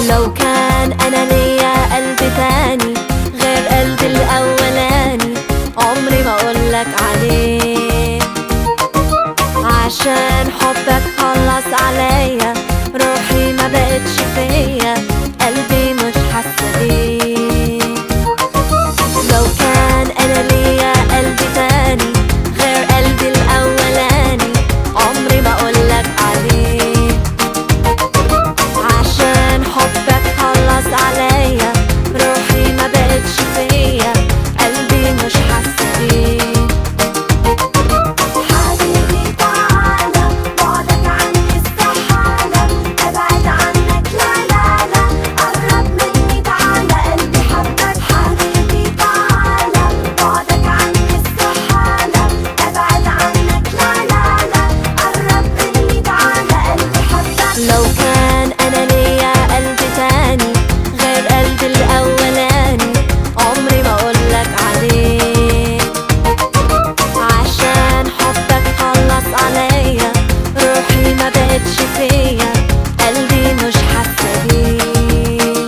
لو كان انا ليا قلب تاني غير قلبي الاولاني عمري ما اقولك عليه عشان حبك خلص عليا روحي ما بقتش فيا قلبي مش حاسه بيه لو كان انا ليا قلب تاني غير قلبي الاولاني عمري ما اقولك عليه عشان حبك خلص عليا روحي ما بقتش فيا قلبي مش حاسه بيه حبيبي تعالى بعدك عني استحالة أبعد عنك لا لا لا قرب مني تعالى قلبي حبك حبيبي تعالى بعدك عني استحالة أبعد عنك لا لا لا قرب مني تعالى قلبي حبك لو كان انا ليا قلب تاني غير قلبي الاولاني عمري ما اقولك عليه عشان حبك خلص عليا روحي ما بقتش فيا قلبي مش حاسه بيه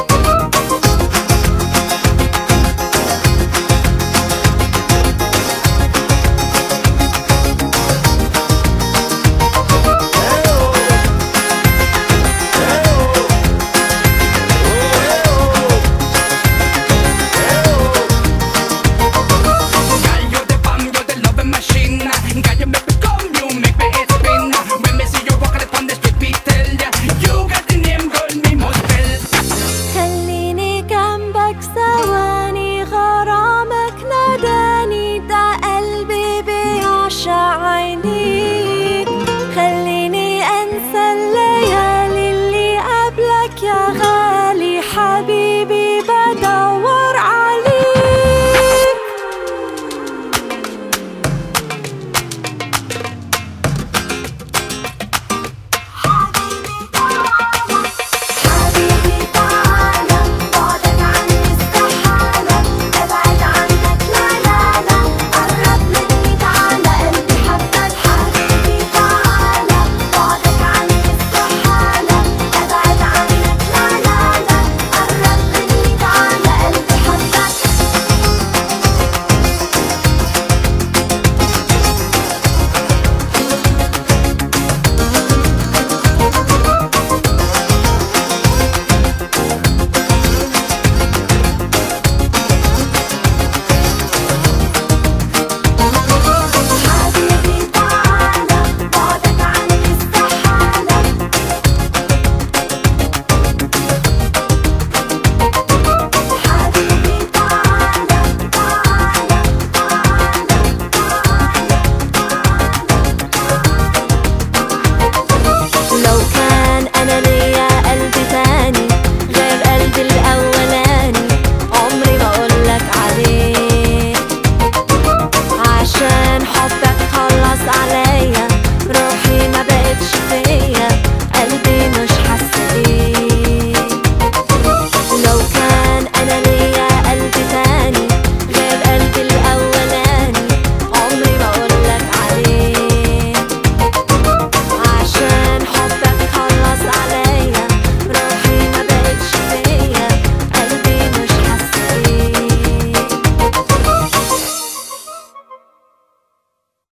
Girl, you the bomb, you the loving machine. Girl, you make me come, you make me head spin. When me see you walking upon the street, we tell ya you got the name, girl, me must tell. خليني جنبك ثواني غرامك ناداني ده قلبي بيعشق عينيك خليني انسى الليالي اللي قبلك يا